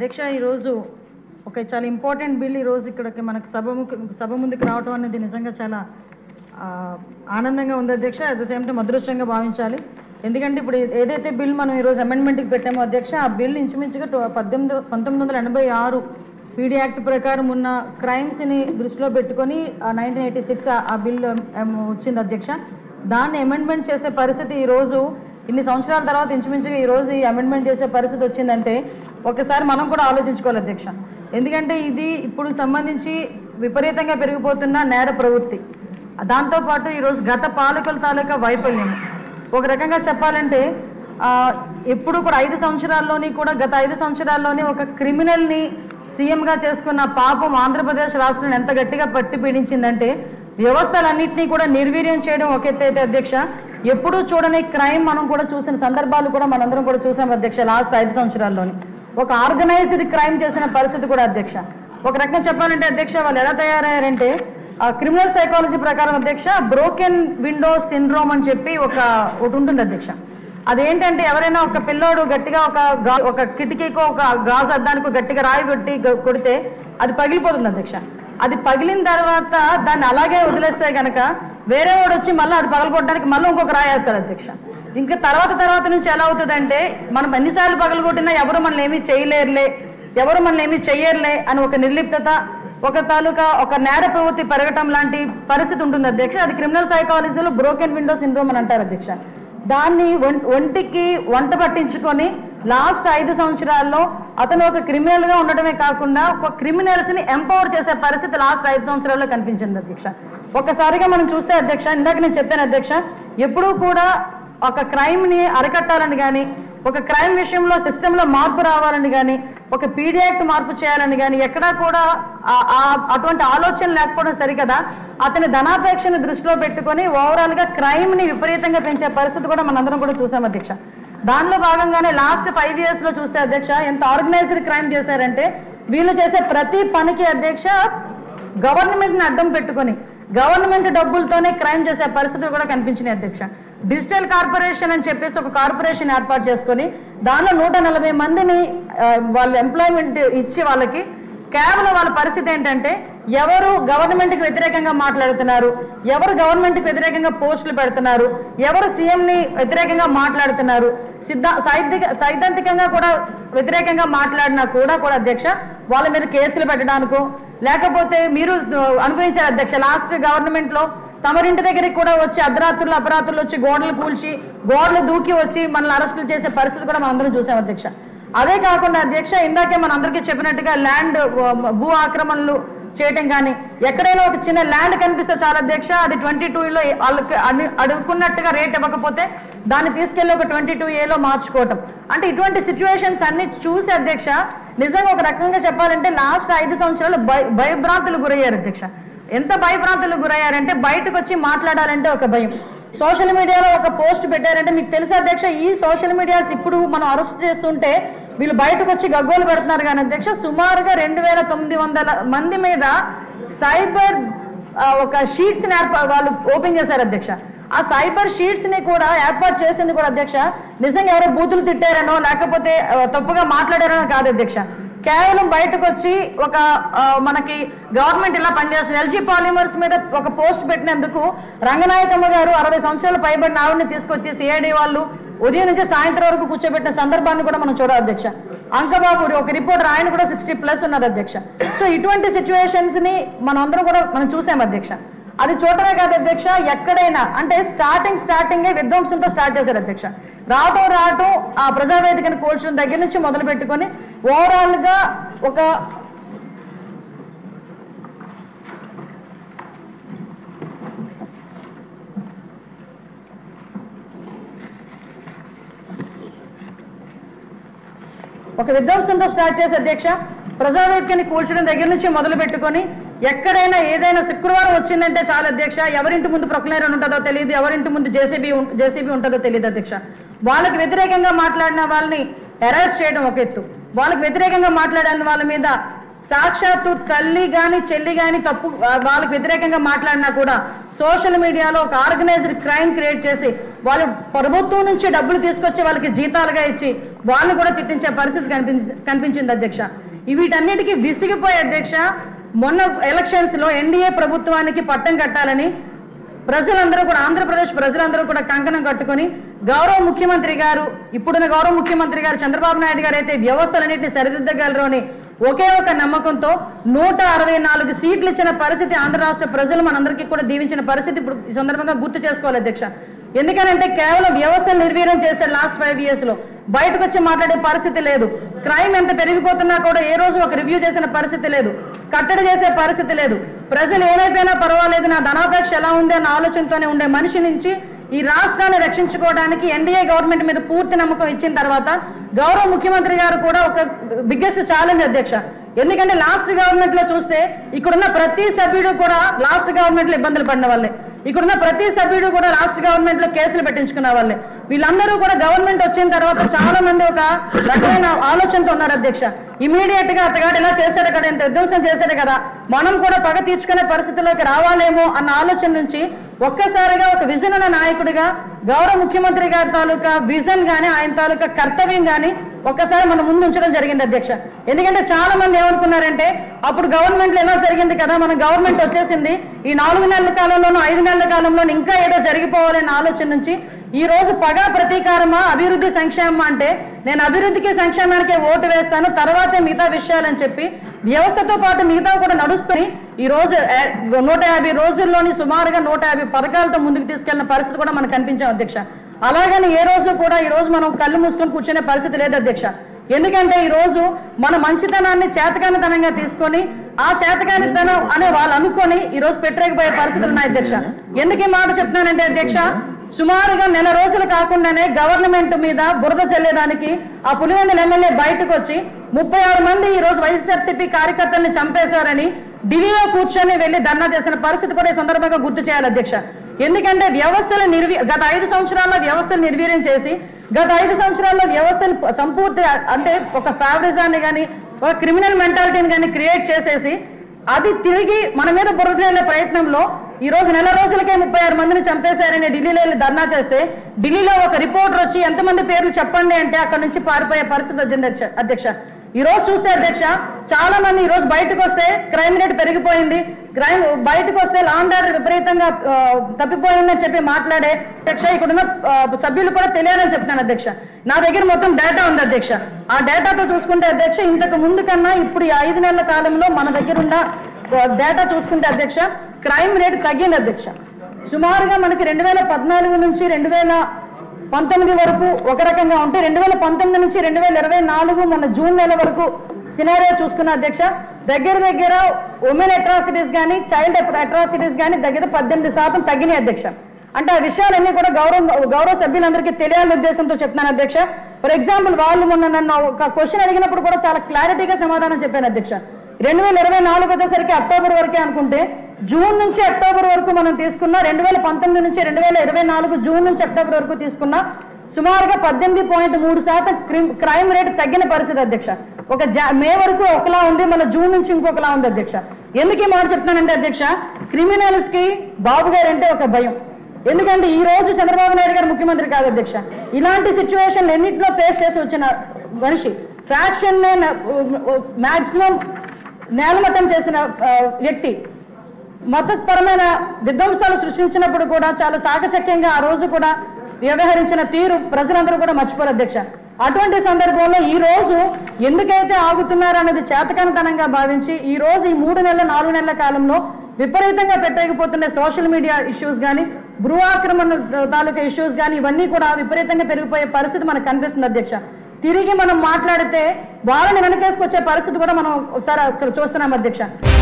అధ్యక్ష ఈరోజు ఒక చాలా ఇంపార్టెంట్ బిల్ ఈరోజు ఇక్కడికి మనకు సభ ముఖ- సభ ముందుకు రావడం అనేది నిజంగా చాలా ఆ, ఆనందంగా ఉంది అధ్యక్ష అట్ ద సేమ్ టైం అదృష్టంగా భావించాలి ఎందుకంటే ఇప్పుడు ఏ- ఏదైతే బిల్ మనం ఈరోజు అమెండ్మెంట్కి పెట్టామో అధ్యక్ష ఆ బిల్ ఇంచుమించుగా టు- పద్దెనిమిది పంతొమ్మిది వందల ఎనభై ఆరు పీడీ యాక్ట్ ప్రకారం ఉన్న క్రైమ్స్ని దృష్టిలో పెట్టుకొని నైన్టీన్ ఎయిటీ సిక్స్ ఆ బిల్ వచ్చింది అధ్యక్ష దాన్ని అమెండ్మెంట్ చేసే పరిస్థితి ఈరోజు ఇన్ని సంవత్సరాల తర్వాత ఇంచుమించుగా ఈ రోజు ఈ అమెండ్మెంట్ చేసే పరిస్థితి వచ్చిందంటే ఒకసారి మనం కూడా ఆలోచించుకోవాలి అధ్యక్ష ఎందుకంటే ఇది ఇప్పుడు సంబంధించి విపరీతంగా పెరిగిపోతున్న నేర ప్రవృత్తి దాంతోపాటు ఈరోజు గత పాలకుల తాలూకా వైఫల్యం ఒక రకంగా చెప్పాలంటే ఆ, ఎప్పుడు కూడా ఐదు సంవత్సరాల్లోని కూడా గత ఐదు సంవత్సరాల్లోని ఒక క్రిమినల్ని సీఎంగా చేసుకున్న పాపం ఆంధ్రప్రదేశ్ రాష్ట్రాన్ని ఎంత గట్టిగా పట్టి పీడించిందంటే వ్యవస్థలన్నింటినీ కూడా నిర్వీర్యం చేయడం ఒక ఎత్తు అయితే అధ్యక్ష ఎప్పుడూ చూడని క్రైమ్ మనం కూడా చూసిన సందర్భాలు కూడా మనందరం కూడా చూసాం అధ్యక్ష లాస్ట్ ఐదు సంవత్సరాల్లోని ఒక ఆర్గనైజ్డ్ క్రైమ్ చేసిన పరిస్థితి కూడా అధ్యక్ష ఒక రకంగా చెప్పాలంటే అధ్యక్ష వాళ్ళు ఎలా తయారయ్యారంటే క్రిమినల్ సైకాలజీ ప్రకారం అధ్యక్ష బ్రోకెన్ విండో సిండ్రోమ్ అని చెప్పి ఒక ఒకటి ఉంటుంది అధ్యక్ష అదేంటంటే ఎవరైనా ఒక పిల్లోడు గట్టిగా ఒక గా- ఒక కిటికీకో ఒక గాజు అద్దానికో గట్టిగా రాయి పెట్టి గ- కొడితే అది పగిలిపోతుంది అధ్యక్ష అది పగిలిన తర్వాత దాన్ని అలాగే వదిలేస్తే గనక వేరే వాడు వచ్చి మళ్ళీ అది పగలగొట్టడానికి మళ్ళీ ఇంకొక రాయి వేస్తాడు అధ్యక్ష ఇంకా తర్వాత తర్వాత నుంచి ఎలా అవుతుందంటే మనం ఎన్నిసార్లు పగలగొట్టినా ఎవరు మనల్ని ఏమీ చేయలేరులే ఎవరు మనల్ని ఏమీ చెయ్యరులే అని ఒక నిర్లిప్తత ఒక తాలూకా ఒక నేర ప్రవృత్తి పెరగటం లాంటి పరిస్థితి ఉంటుంది అధ్యక్ష అది క్రిమినల్ సైకాలజీలో బ్రోకెన్ విండో సిండ్రోమ్ అని అంటారు అధ్యక్ష దాన్ని ఒం- ఒంటికి వంట పట్టించుకొని లాస్ట్ ఐదు సంవత్సరాల్లో అతను ఒక క్రిమినల్ గా ఉండటమే కాకుండా ఒక క్రిమినల్స్ ని ఎంపవర్ చేసే పరిస్థితి లాస్ట్ ఐదు సంవత్సరాల్లో కనిపించింది అధ్యక్ష ఒక్కసారిగా మనం చూస్తే అధ్యక్ష ఇందాక నేను చెప్పాను అధ్యక్ష ఎప్పుడూ కూడా ఒక క్రైమ్ ని అరికట్టాలని కానీ ఒక క్రైమ్ విషయంలో సిస్టంలో మార్పు రావాలని కానీ ఒక పీడీ యాక్ట్ మార్పు చేయాలని కానీ ఎక్కడా కూడా ఆ- ఆ- అటువంటి ఆలోచన లేకపోవడం సరికదా అతని ధనాపేక్షను దృష్టిలో పెట్టుకొని ఓవరాల్ గా క్రైమ్ ని విపరీతంగా పెంచే పరిస్థితి కూడా మనందరం కూడా చూసాం అధ్యక్ష దానిలో భాగంగానే లాస్ట్ ఫైవ్ ఇయర్స్ లో చూస్తే అధ్యక్ష ఎంత ఆర్గనైజ్డ్ క్రైమ్ చేశారంటే వీళ్ళు చేసే ప్రతి పనికి అధ్యక్ష గవర్నమెంట్ ని అడ్డం పెట్టుకొని గవర్నమెంట్ డబ్బులతోనే క్రైమ్ చేసే పరిస్థితులు కూడా కనిపించినాయి అధ్యక్ష డిజిటల్ కార్పొరేషన్ అని చెప్పేసి ఒక కార్పొరేషన్ ఏర్పాటు చేసుకొని దానిలో నూట నలభై మందిని ఆ, వాళ్ళు ఎంప్లాయ్మెంట్ ఇచ్చి వాళ్ళకి కేవలం వాళ్ళ పరిస్థితి ఏంటంటే ఎవరు గవర్నమెంట్కి వ్యతిరేకంగా మాట్లాడుతున్నారు ఎవరు గవర్నమెంట్కి వ్యతిరేకంగా పోస్టులు పెడుతున్నారు ఎవరు సీఎంని వ్యతిరేకంగా మాట్లాడుతున్నారు సిద్ధ సైద్ధిక సైద్ధాంతికంగా కూడా వ్యతిరేకంగా మాట్లాడినా కూడా కూడా అధ్యక్ష వాళ్ళ మీద కేసులు పెట్టడానికో లేకపోతే మీరు ఆ, అనుభవించారు అధ్యక్ష లాస్ట్ గవర్నమెంట్ లో తమరింటి దగ్గరికి కూడా వచ్చి అర్ధరాత్రులు అపరాత్రులు వచ్చి గోడలు కూల్చి గోడలు దూకి వచ్చి మనల్ని అరెస్టులు చేసే పరిస్థితి కూడా మనం అందరం చూసాం అధ్యక్ష అదే కాకుండా అధ్యక్ష ఇందాకే మన అందరికీ చెప్పినట్టుగా ల్యాండ్ భూ ఆక్రమణలు చేయటం కానీ ఎక్కడైనా ఒక చిన్న ల్యాండ్ కనిపిస్తే చాలా అధ్యక్ష అది ట్వంటీ టూలో వాళ్ళకి అను- అడుగుకున్నట్టుగా రేట్ ఇవ్వకపోతే దాన్ని తీసుకెళ్లి ఒక ట్వంటీ టూ ఏలో మార్చుకోవటం అంటే ఇటువంటి సిచ్యువేషన్స్ అన్ని చూసి అధ్యక్ష నిజంగా ఒక రకంగా చెప్పాలంటే లాస్ట్ ఐదు సంవత్సరాలు భయ భయభ్రాంతులు గురయ్యారు అధ్యక్ష ఎంత భయభ్రాంతులకు గురయ్యారంటే బయటకు వచ్చి మాట్లాడాలంటే ఒక భయం సోషల్ మీడియాలో ఒక పోస్ట్ పెట్టారంటే మీకు తెలుసా అధ్యక్ష ఈ సోషల్ మీడియాస్ ఇప్పుడు మనం అరెస్ట్ చేస్తుంటే వీళ్ళు బయటకు వచ్చి గగ్గోలు పెడుతున్నారు కానీ అధ్యక్ష సుమారుగా రెండు వేల తొమ్మిది వందల మంది మీద సైబర్ ఆ, ఒక షీట్స్ ని ఏర్పా వాళ్ళు ఓపెన్ చేశారు అధ్యక్ష ఆ సైబర్ షీట్స్ ని కూడా ఏర్పాటు చేసింది కూడా అధ్యక్ష నిజంగా ఎవరో బూతులు తిట్టారనో లేకపోతే ఆ, తప్పుగా మాట్లాడారనో కాదు అధ్యక్ష కేవలం బయటకు వచ్చి ఒక ఆ, మనకి గవర్నమెంట్ ఇలా పనిచేస్తుంది ఎల్జీ పాలిమర్స్ మీద ఒక పోస్ట్ పెట్టినందుకు రంగనాయకమ్మ గారు అరవై సంవత్సరాలు పైబడిన ఆవిడని తీసుకొచ్చి సిఐడి వాళ్ళు ఉదయం నుంచి సాయంత్రం వరకు కూర్చోబెట్టిన సందర్భాన్ని కూడా మనం చూడాలి అధ్యక్ష అంకబాబు ఒక రిపోర్టర్ ఆయన కూడా సిక్స్టీ ప్లస్ ఉన్నారు అధ్యక్ష సో ఇటువంటి సిచ్యువేషన్స్ ని మనం అందరం కూడా మనం చూసాం అధ్యక్ష అది చూడటమే కాదు అధ్యక్ష ఎక్కడైనా అంటే స్టార్టింగ్ స్టార్టింగే విధ్వంసంతో స్టార్ట్ చేశారు అధ్యక్ష రావటం రావటం ఆ ప్రజావేదికను కూల్చడం దగ్గర నుంచి మొదలు పెట్టుకొని ఓవరాల్ గా ఒక ఒక విధ్వంసంతో స్టార్ట్ చేసి అధ్యక్ష ప్రజావేదికని కూల్చడం దగ్గర నుంచి మొదలు పెట్టుకొని ఎక్కడైనా ఏదైనా శుక్రవారం వచ్చిందంటే చాలా అధ్యక్ష ఎవరింటి ముందు ప్రొక్లైనర్ ఉంటుందో తెలియదు ఎవరింటి ముందు జేసీబీ జేసీబీ ఉంటుందో తెలియదు అధ్యక్ష వాళ్ళకి వ్యతిరేకంగా మాట్లాడిన వాళ్ళని అరెస్ట్ చేయడం ఒక ఎత్తు వాళ్ళకి వ్యతిరేకంగా మాట్లాడిన వాళ్ళ మీద సాక్షాత్తు తల్లి గాని చెల్లి గాని తప్పు వాళ్ళకి వ్యతిరేకంగా మాట్లాడినా కూడా సోషల్ మీడియాలో ఒక ఆర్గనైజ్డ్ క్రైమ్ క్రియేట్ చేసి వాళ్ళు ప్రభుత్వం నుంచి డబ్బులు తీసుకొచ్చి వాళ్ళకి జీతాలుగా ఇచ్చి వాళ్ళని కూడా తిట్టించే పరిస్థితి కనిపించి కనిపించింది అధ్యక్ష ఈ వీటన్నిటికీ విసిగిపోయే అధ్యక్ష మొన్న ఎలక్షన్స్ లో ఎన్డీఏ ప్రభుత్వానికి పట్టం కట్టాలని ప్రజలందరూ కూడా ఆంధ్రప్రదేశ్ ప్రజలందరూ కూడా కంకణం కట్టుకొని గౌరవ ముఖ్యమంత్రి గారు ఇప్పుడున్న గౌరవ ముఖ్యమంత్రి గారు చంద్రబాబు నాయుడు గారు అయితే వ్యవస్థలన్నింటినీ సరిదిద్దగలరు అని ఒకే ఒక నమ్మకంతో నూట అరవై నాలుగు సీట్లు ఇచ్చిన పరిస్థితి ఆంధ్ర రాష్ట్ర ప్రజలు మనందరికీ కూడా దీవించిన పరిస్థితి ఇప్పుడు ఈ సందర్భంగా గుర్తు చేసుకోవాలి అధ్యక్ష ఎందుకనంటే కేవలం వ్యవస్థను నిర్వీర్యం చేశాడు లాస్ట్ ఫైవ్ ఇయర్స్ లో బయటకు వచ్చి మాట్లాడే పరిస్థితి లేదు క్రైమ్ ఎంత పెరిగిపోతున్నా కూడా ఏ రోజు ఒక రివ్యూ చేసిన పరిస్థితి లేదు కట్టడి చేసే పరిస్థితి లేదు ప్రజలు ఏమైపోయినా పర్వాలేదు నా ధనాపేక్ష ఎలా ఉంది అన్న ఆలోచనతోనే ఉండే మనిషి నుంచి ఈ రాష్ట్రాన్ని రక్షించుకోవడానికి ఎన్డీఏ గవర్నమెంట్ మీద పూర్తి నమ్మకం ఇచ్చిన తర్వాత గౌరవ ముఖ్యమంత్రి గారు కూడా ఒక బిగ్గెస్ట్ ఛాలెంజ్ అధ్యక్ష ఎందుకంటే లాస్ట్ గవర్నమెంట్ లో చూస్తే ఇక్కడున్న ప్రతి సభ్యుడు కూడా లాస్ట్ గవర్నమెంట్ లో ఇబ్బందులు పడిన వాళ్ళే ఇక్కడున్న ప్రతి సభ్యుడు కూడా రాష్ట్ర గవర్నమెంట్ లో కేసులు పెట్టించుకున్న వాళ్ళే వీళ్ళందరూ కూడా గవర్నమెంట్ వచ్చిన తర్వాత చాలా మంది ఒక రకమైన ఆలోచనతో ఉన్నారు అధ్యక్ష ఇమీడియట్ గా అతగాడు ఇలా చేశాడు కదా ఇంత విధ్వంసం చేశాడు కదా మనం కూడా పగ తీర్చుకునే పరిస్థితిలోకి రావాలేమో అన్న ఆలోచన నుంచి ఒక్కసారిగా ఒక విజన్ ఉన్న నాయకుడిగా గౌరవ ముఖ్యమంత్రి గారి తాలూకా విజన్ గాని ఆయన తాలూకా కర్తవ్యం గాని ఒక్కసారి మన ముందు ఉంచడం జరిగింది అధ్యక్ష ఎందుకంటే చాలా మంది ఏమనుకున్నారంటే అప్పుడు గవర్నమెంట్ ఎలా జరిగింది కదా మన గవర్నమెంట్ వచ్చేసింది ఈ నాలుగు నెలల కాలంలోనూ ఐదు నెలల కాలంలోనూ ఇంకా ఏదో జరిగిపోవాలనే ఆలోచన నుంచి ఈ రోజు పగా ప్రతీకారమా అభివృద్ధి సంక్షేమమా అంటే నేను అభివృద్ధికి సంక్షేమానికే ఓటు వేస్తాను తర్వాతే మిగతా విషయాలని చెప్పి వ్యవస్థతో పాటు మిగతా కూడా నడుస్తుంది ఈ రోజు ఏ, నూట యాభై రోజుల్లోని సుమారుగా నూట యాభై పథకాలతో ముందుకు తీసుకెళ్లిన పరిస్థితి కూడా మనకు కనిపించాం అధ్యక్ష అలాగని ఏ రోజు కూడా ఈ రోజు మనం కళ్ళు మూసుకొని కూర్చునే పరిస్థితి లేదు అధ్యక్ష ఎందుకంటే ఈ రోజు మన మంచితనాన్ని చేతకానితనంగా తీసుకొని ఆ చేతకానితనం అనే వాళ్ళు అనుకొని ఈ రోజు పెట్టలేకపోయే పరిస్థితులు ఉన్నాయి అధ్యక్ష ఎందుకు ఈ మాట చెప్తున్నానంటే అధ్యక్ష సుమారుగా నెల రోజులు కాకుండానే గవర్నమెంట్ మీద బురద చల్లేదానికి ఆ పులివెందుల ఎమ్మెల్యే బయటకు వచ్చి ముప్పై ఆరు మంది ఈ రోజు వైఎస్ఆర్సీపీ కార్యకర్తల్ని చంపేశారని ఢిల్లీలో కూర్చొని వెళ్లి ధర్నా చేసిన పరిస్థితి కూడా ఈ సందర్భంగా గుర్తు చేయాలి అధ్యక్ష ఎందుకంటే వ్యవస్థలు నిర్వీ గత ఐదు సంవత్సరాల్లో వ్యవస్థలు నిర్వీర్యం చేసి గత ఐదు సంవత్సరాల్లో వ్యవస్థలు సంపూర్తి అంటే ఒక ఫేవరిజాన్ని కానీ ఒక క్రిమినల్ మెంటాలిటీని కానీ క్రియేట్ చేసేసి అది తిరిగి మన మీద బురద చల్లే ప్రయత్నంలో ఈ రోజు నెల రోజులకే ముప్పై ఆరు మందిని చంపేశారని ఢిల్లీలో వెళ్ళి ధర్నా చేస్తే ఢిల్లీలో ఒక రిపోర్టర్ వచ్చి ఎంతమంది పేర్లు చెప్పండి అంటే అక్కడ నుంచి పారిపోయే పరిస్థితి వచ్చింది అధ్యక్ష- అధ్యక్ష ఈ రోజు చూస్తే అధ్యక్ష చాలా మంది ఈ రోజు బయటకు వస్తే క్రైమ్ రేట్ పెరిగిపోయింది క్రైమ్ బయటకు వస్తే లాండ్ ఆర్డర్ విపరీతంగా ఆ, తప్పిపోయిందని చెప్పి మాట్లాడే అధ్యక్ష ఇక్కడున్న ఆ, సభ్యులు కూడా తెలియాలని చెప్తున్నాను అధ్యక్ష నా దగ్గర మొత్తం డేటా ఉంది అధ్యక్ష ఆ డేటాతో చూసుకుంటే అధ్యక్ష ఇంతకు ముందు కన్నా ఇప్పుడు ఈ ఐదు నెలల కాలంలో మన దగ్గర ఉన్న డేటా చూసుకుంటే అధ్యక్ష క్రైమ్ రేట్ తగ్గింది అధ్యక్ష సుమారుగా మనకి రెండు వేల పద్నాలుగు నుంచి రెండు వేల పంతొమ్మిది వరకు ఒక రకంగా ఉంటే రెండు వేల పంతొమ్మిది నుంచి రెండు వేల ఇరవై నాలుగు మన జూన్ నెల వరకు సినారియో చూసుకున్న అధ్యక్ష దగ్గర దగ్గర ఉమెన్ అట్రాసిటీస్ కానీ చైల్డ్ అట్రాసిటీస్ కానీ దగ్గర పద్దెనిమిది శాతం తగ్గినాయి అధ్యక్ష అంటే ఆ విషయాలన్నీ కూడా గౌరవ గౌరవ సభ్యులందరికీ తెలియాలనే ఉద్దేశంతో చెప్తున్నాను అధ్యక్ష ఫర్ ఎగ్జాంపుల్ వాళ్ళు మొన్న నన్ను ఒక క్వశ్చన్ అడిగినప్పుడు కూడా చాలా క్లారిటీగా సమాధానం చెప్పాను అధ్యక్ష రెండు వేల ఇరవై నాలుగు వచ్చేసరికి అక్టోబర్ వరకే అనుకుంటే జూన్ నుంచి అక్టోబర్ వరకు మనం తీసుకున్న రెండు వేల పంతొమ్మిది నుంచి రెండు వేల ఇరవై నాలుగు జూన్ నుంచి అక్టోబర్ వరకు తీసుకున్న సుమారుగా పద్దెనిమిది పాయింట్ మూడు శాతం క్రిమ్- క్రైమ్ రేట్ తగ్గిన పరిస్థితి అధ్యక్ష ఒక జా- మే వరకు ఒకలా ఉంది మన జూన్ నుంచి ఇంకొకలా ఉంది అధ్యక్ష ఎందుకు ఈ మాట చెప్తున్నానంటే అధ్యక్ష క్రిమినల్స్ కి బాబు గారు అంటే ఒక భయం ఎందుకంటే ఈ రోజు చంద్రబాబు నాయుడు గారు ముఖ్యమంత్రి కాదు అధ్యక్ష ఇలాంటి సిచ్యువేషన్ ఎన్నింటిలో ఫేస్ చేసి వచ్చిన మనిషి ఫ్యాక్షన్ మాక్సిమం నేలమట్టం చేసిన ఆ, వ్యక్తి మతపరమైన విధ్వంసాలు సృష్టించినప్పుడు కూడా చాలా చాకచక్యంగా ఆ రోజు కూడా వ్యవహరించిన తీరు ప్రజలందరూ కూడా మర్చిపోరు అధ్యక్ష అటువంటి సందర్భంలో ఈ రోజు ఎందుకైతే ఆగుతున్నారు అనేది చేతకానితనంగా భావించి ఈ రోజు ఈ మూడు నెలల నాలుగు నెలల కాలంలో విపరీతంగా పెట్టకపోతున్న సోషల్ మీడియా ఇష్యూస్ కానీ భూ ఆక్రమణ తాలూకా ఇష్యూస్ కానీ ఇవన్నీ కూడా విపరీతంగా పెరిగిపోయే పరిస్థితి మనకు కనిపిస్తుంది అధ్యక్ష తిరిగి మనం మాట్లాడితే వాళ్ళని వెనకేసుకొచ్చే పరిస్థితి కూడా మనం ఒకసారి అక్కడ చూస్తున్నాం అధ్యక్ష